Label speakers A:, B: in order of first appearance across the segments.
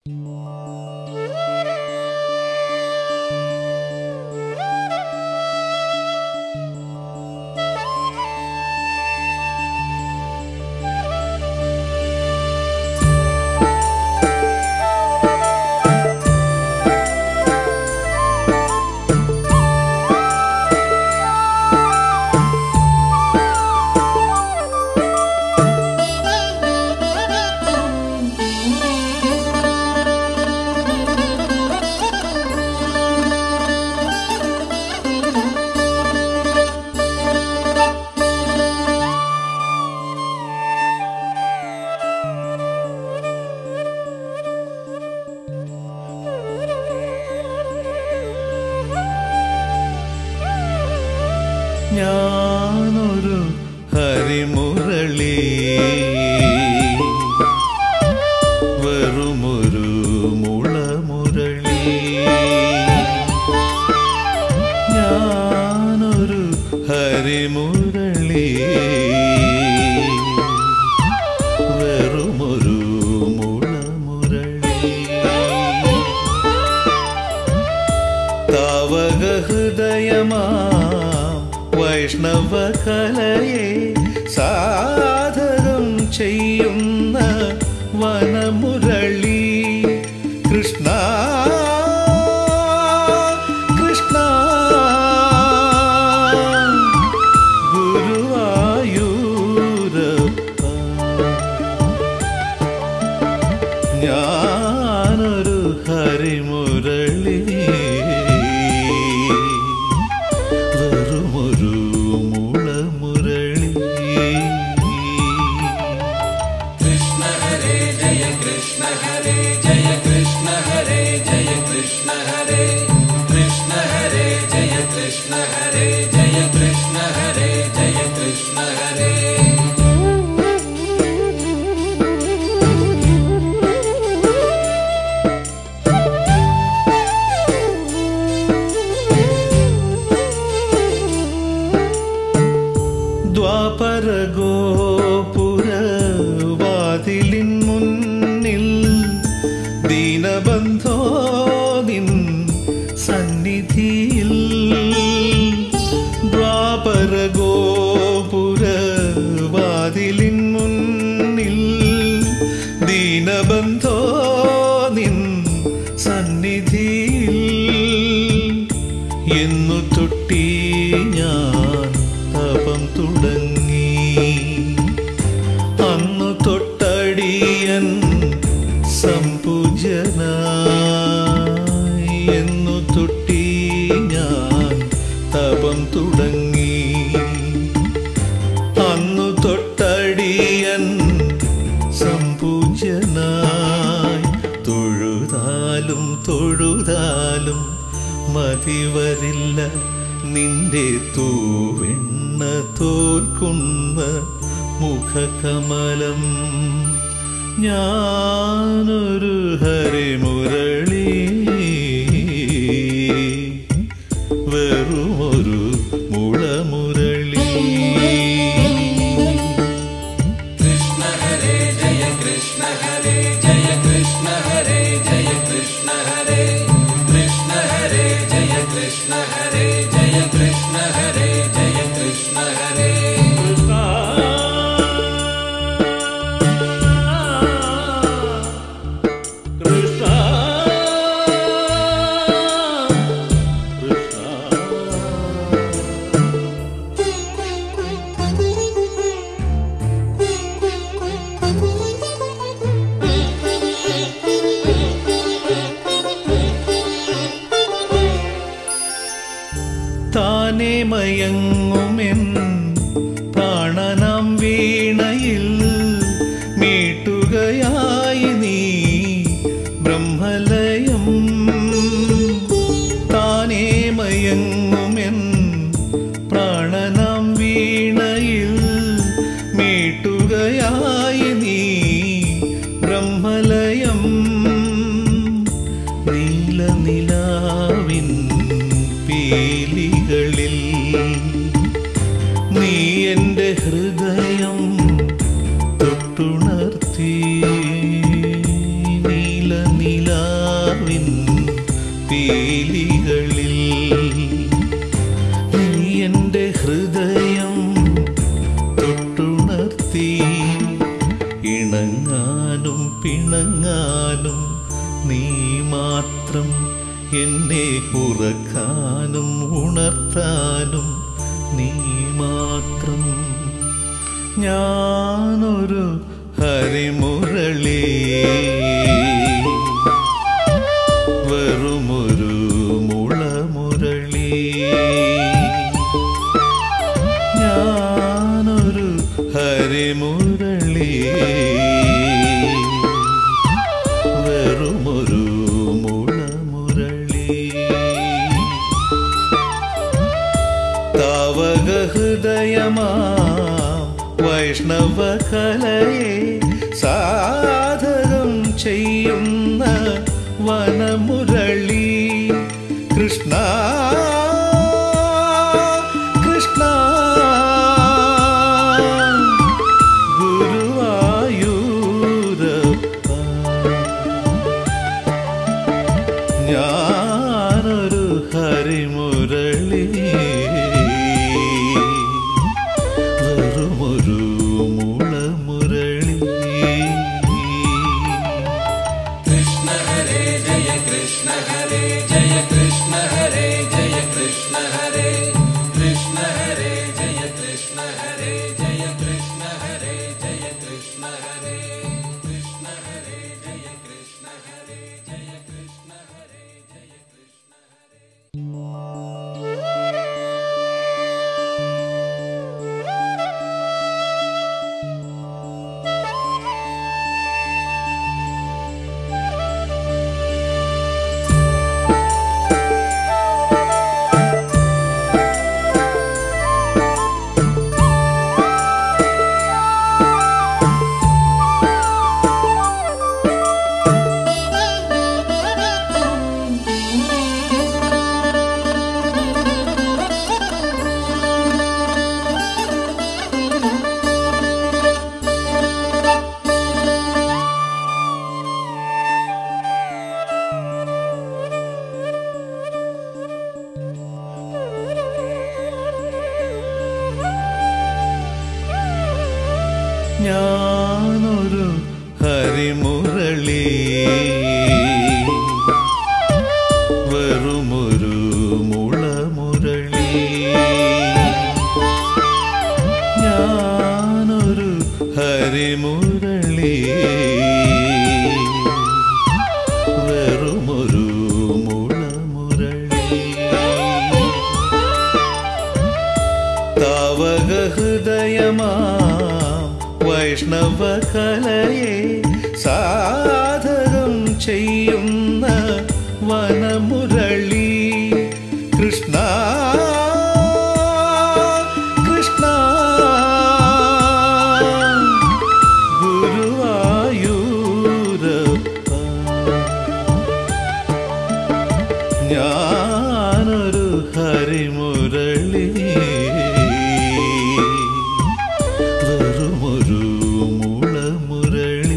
A: ഞാനൊരു ഹരിമുരളി വെറുമൊരു മുളമുരളി ഞാനൊരു ഹരിമുരളി വെറുമൊരു മുളമുരളി താവക ഹൃദയമാ വൈഷ്ണവ കലയെ സാധകം ചെയ്യുന്ന വനമുരളി കൃഷ്ണ കൃഷ്ണ ഗുരുവായൂരപ്പ ഞാനൊരു ഹരിമുരളി വെറുമൊരു മുളമുരളി ദ്വാപരഗോപുരവാതിലിൻ മുന്നിൽ ദീനബന്ധോ നിൻ സന്നിധിയിൽ ദ്വാപരഗോപുരവാതിലിൻ മുന്നിൽ ദീനബന്ധോ നിൻ സന്നിധിയിൽ എന്നു തൊട്ടി ഞാൻ തപം തുടങ്ങി അന്നു തൊട്ടടിയൻ സംപൂജനായി എന്നു തൊട്ടി ഞാൻ തപം തുടങ്ങി അന്നു തൊട്ടടിയൻ സംപൂജനായി തൊഴുതാലും തൊഴുതാലും മതിവരില്ല നിന്റെ തൂവെണ്ണ തോൽക്കുന്ന മുഖകമലം ഞാനൊരു ഹരിമുരളി വെറുമൊരു മുളമുരളി കൃഷ്ണ കൃഷ്ണ താനെ മയങ്ങുമെൻ പ്രാണനാം വീണയിൽ മീട്ടുകയായി നീ ബ്രഹ്മലയം താനെ മയങ്ങുമെൻ പ്രാണനാം വീണയിൽ മീട്ടുകയായി നീ ബ്രഹ്മലയം നീലനിലാവിൻ പീലികളിൽ നീ എൻ്റെ ഹൃദയം തൊട്ടുണർത്തി നീലനിലാവിൻ നിലാവിൻ പീലികളിൽ നീ എൻ്റെ ഹൃദയം തൊട്ടുണർത്തി ഇണങ്ങാനും പിണങ്ങാനും നീ മാത്രം എന്നെ ഉറക്കാനും ഉണർത്താനും നീ മാത്രം ഞാനൊരു ഹരിമുരളി വെറുമൊരു മുളമുരളി ഞാനൊരു ഹരിമുരളി വെറുമൊരു മുളമുരളി താവക ഹൃദയമാ വൈഷ്ണവ കലയെ സാധകം ചെയ്യുന്ന വനമുരളി കൃഷ്ണ കൃഷ്ണ ഗുരുവായൂരപ്പ ഞാനൊരു ഹരിമുരളി വെറുമൊരു മുളമുരളി ഞാനൊരു ഹരിമുരളി വെറുമൊരു മുളമുരളി ഞാനൊരു ഹരിമുരളി വെറുമൊരു മുളമുരളി താവക ഹൃദയമാ വൈഷ്ണവ കലയെ സാധകം ചെയ്യുന്ന വനമുരളി കൃഷ്ണ കൃഷ്ണ ഗുരുവായൂരപ്പ ഞാനൊരു ഹരിമുരളി വെറുമൊരു മുളമുരളി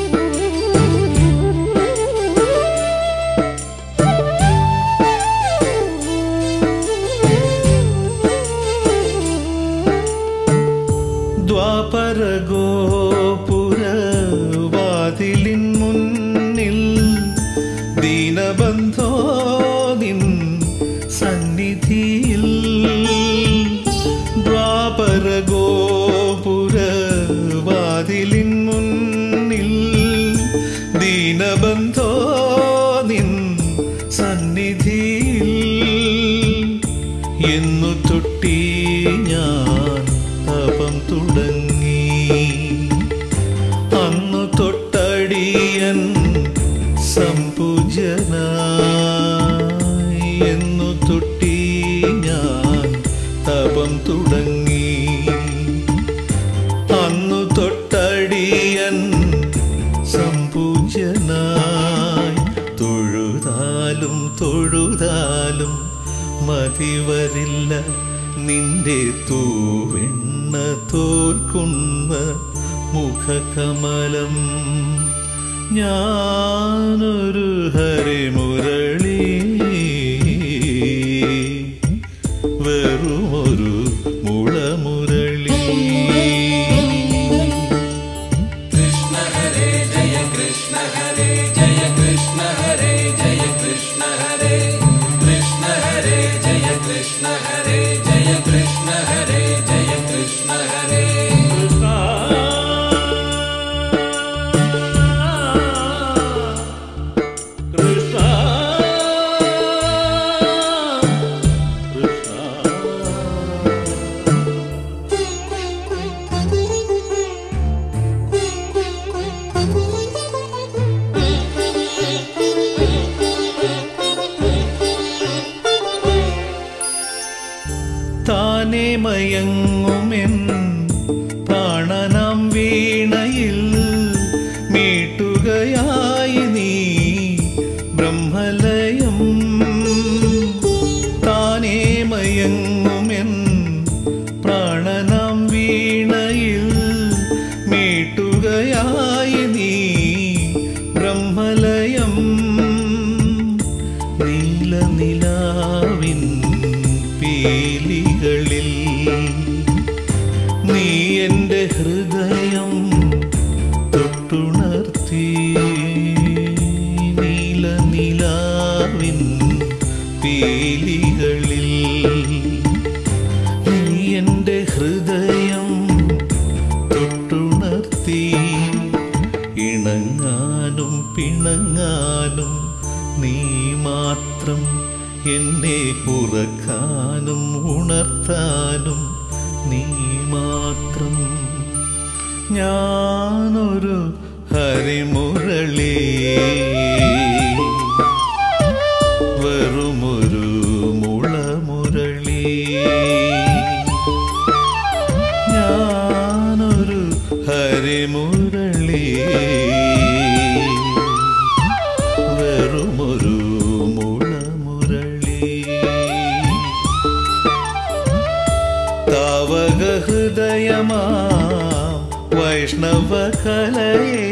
B: Thank
A: തൊഴുതാലും മതിവരില്ല നിന്റെ തൂവെണ്ണ തോൽക്കുന്ന മുഖകമലം ഞാനൊരു ഹരിമുരളി വെറുമൊരു മുളമുരളി താനെ മയങ്ങുമെൻ പ്രാണനാം വീണയിൽ മീട്ടുകയായി നീ ബ്രഹ്മലയം താനെ മയങ്ങുമെൻ പ്രാണനാം വീണയിൽ മീട്ടുകയായി നീ ബ്രഹ്മലയം നീലനിലാവിൻ പീലികളിൽ നീ എൻ്റെ ഹൃദയം തൊട്ടുണർത്തി നീലനിലാവിൻ പീലികളിൽ നീ എൻ്റെ ഹൃദയം തൊട്ടുണർത്തി ഇണങ്ങാനും പിണങ്ങാനും നീ മാത്രം എന്നെ ഉറക്കാനും ഉണർത്താനും നീ മാത്രം ഞാനൊരു ഹരിമുരളി വെറുമൊരു മുളമുരളി ഞാനൊരു ഹരിമുരളി വെറുമൊരു മുളമുരളി താവക ഹൃദയമാ വൈഷ്ണവ കലയെ